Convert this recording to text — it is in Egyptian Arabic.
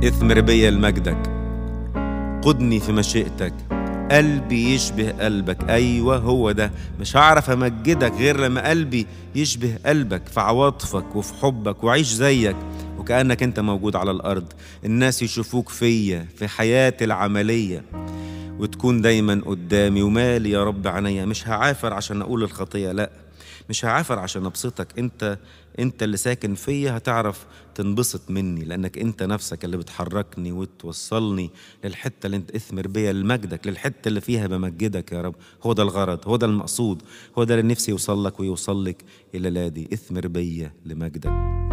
اثمر بيا لمجدك قدني في مشيئتك قلبي يشبه قلبك أيوة هو ده مش هعرف أمجدك غير لما قلبي يشبه قلبك في عواطفك وفي حبك وعيش زيك وكأنك أنت موجود على الأرض الناس يشوفوك فيا في حياتي العملية وتكون دايما قدامي ومالي يا رب عينيا مش هعافر عشان أقول الخطية لأ مش هعافر عشان ابسطك انت انت اللي ساكن فيا هتعرف تنبسط مني لانك انت نفسك اللي بتحركني وتوصلني للحته اللي انت اثمر بيا لمجدك للحته اللي فيها بمجدك يا رب هو ده الغرض هو ده المقصود هو ده اللي نفسي يوصل لك ويوصل لك الى لادي اثمر بيا لمجدك